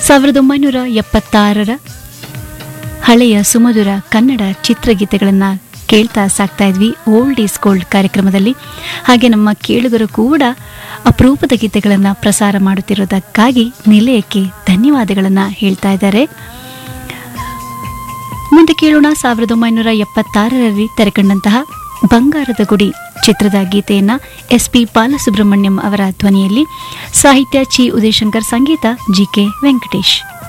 ಸಾವಿರದ ಒಂಬೈನೂರ ಎಪ್ಪತ್ತಾರರ ಹಳೆಯ ಸುಮಧುರ ಕನ್ನಡ ಚಿತ್ರಗೀತೆಗಳನ್ನು ಕೇಳ್ತಾ ಸಾಕ್ತಾ ಇದ್ವಿ ಓಲ್ಡ್ ಈಸ್ ಗೋಲ್ಡ್ ಕಾರ್ಯಕ್ರಮದಲ್ಲಿ ಹಾಗೆ ನಮ್ಮ ಕೇಳುಗರು ಕೂಡ ಅಪರೂಪದ ಗೀತೆಗಳನ್ನು ಪ್ರಸಾರ ಮಾಡುತ್ತಿರುವುದಕ್ಕಾಗಿ ನಿಲಯಕ್ಕೆ ಧನ್ಯವಾದಗಳನ್ನು ಹೇಳ್ತಾ ಇದ್ದಾರೆ ಮುಂದೆ ಕೇಳೋಣ ಸಾವಿರದ ಒಂಬೈನೂರ ಎಪ್ಪತ್ತಾರರಲ್ಲಿ ತೆರೆಕಂಡಂತಹ ಬಂಗಾರದ ಗುಡಿ ಚಿತ್ರದ ಗೀತೆಯನ್ನ ಎಸ್ ಪಿ ಬಾಲಸುಬ್ರಹ್ಮಣ್ಯಂ ಅವರ ಧ್ವನಿಯಲ್ಲಿ ಸಾಹಿತ್ಯ ಚಿ ಉದಯಶಂಕರ್ ಸಂಗೀತ ಜಿ ಕೆ ವೆಂಕಟೇಶ್